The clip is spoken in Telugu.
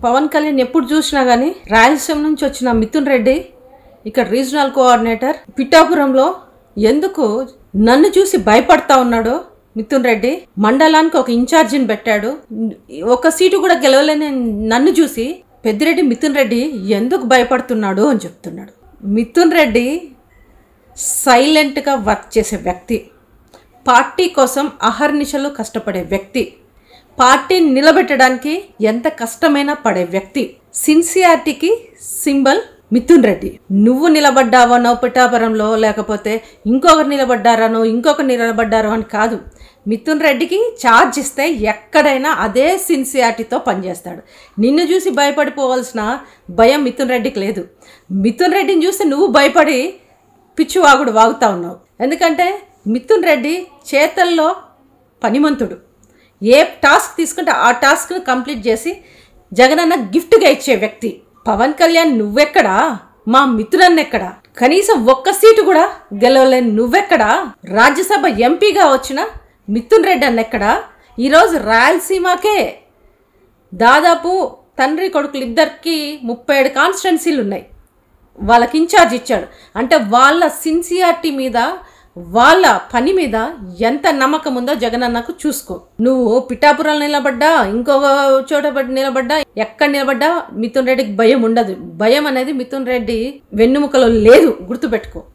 పవన్ కళ్యాణ్ ఎప్పుడు చూసినా గానీ రాయలసీమ నుంచి వచ్చిన మిథున్ రెడ్డి ఇక్కడ రీజనల్ కోఆర్డినేటర్ పిఠాపురంలో ఎందుకు నన్ను చూసి భయపడతా ఉన్నాడో మిథున్ రెడ్డి మండలానికి ఒక ఇన్ఛార్జిని పెట్టాడు ఒక సీటు కూడా గెలవలేని నన్ను చూసి పెద్దిరెడ్డి మిథున్ రెడ్డి ఎందుకు భయపడుతున్నాడు అని చెప్తున్నాడు మిథున్ రెడ్డి సైలెంట్గా వర్క్ చేసే వ్యక్తి పార్టీ కోసం అహర్నిశలు కష్టపడే వ్యక్తి పార్టీని నిలబెట్టడానికి ఎంత కష్టమైనా పడే వ్యక్తి సిన్సియారిటీకి సింబల్ మిథున్ రెడ్డి నువ్వు నిలబడ్డావనో పిఠాపురంలో లేకపోతే ఇంకొకరు నిలబడ్డారనో ఇంకొకరు నిలబడ్డారో అని కాదు మిథున్ రెడ్డికి ఛార్జ్ ఇస్తే ఎక్కడైనా అదే సిన్సియారిటీతో పనిచేస్తాడు నిన్ను చూసి భయపడిపోవాల్సిన భయం మిథున్ రెడ్డికి లేదు మిథున్ రెడ్డిని చూస్తే నువ్వు భయపడి పిచ్చి వాగుడు వాగుతా ఉన్నావు ఎందుకంటే మిథున్ రెడ్డి చేతల్లో పనిమంతుడు ఏ టాస్క్ తీసుకుంటే ఆ టాస్క్ను కంప్లీట్ చేసి జగనన్న గిఫ్ట్గా ఇచ్చే వ్యక్తి పవన్ కళ్యాణ్ నువ్వెక్కడా మా మిత్రులన్నెక్కడా కనీసం ఒక్క సీటు కూడా గెలవలేని నువ్వెక్కడా రాజ్యసభ ఎంపీగా వచ్చిన మిథున్ రెడ్డి అన్నెక్కడా ఈరోజు రాయలసీమకే దాదాపు తండ్రి కొడుకులు ఇద్దరికి ముప్పై ఏడు కాన్స్టిట్యున్సీలు ఉన్నాయి వాళ్ళకి ఇన్ఛార్జ్ ఇచ్చాడు అంటే వాళ్ళ సిన్సియారిటీ మీద వాళ్ళ పని మీద ఎంత నమ్మకం ఉందో జగనన్నకు చూసుకో నువ్వు పిఠాపురం నిలబడ్డా ఇంకొక చోట పడి నిలబడ్డా ఎక్కడ నిలబడ్డా మిథున్ రెడ్డికి భయం ఉండదు భయం అనేది మిథున్ రెడ్డి వెన్నుముకలో లేదు గుర్తుపెట్టుకో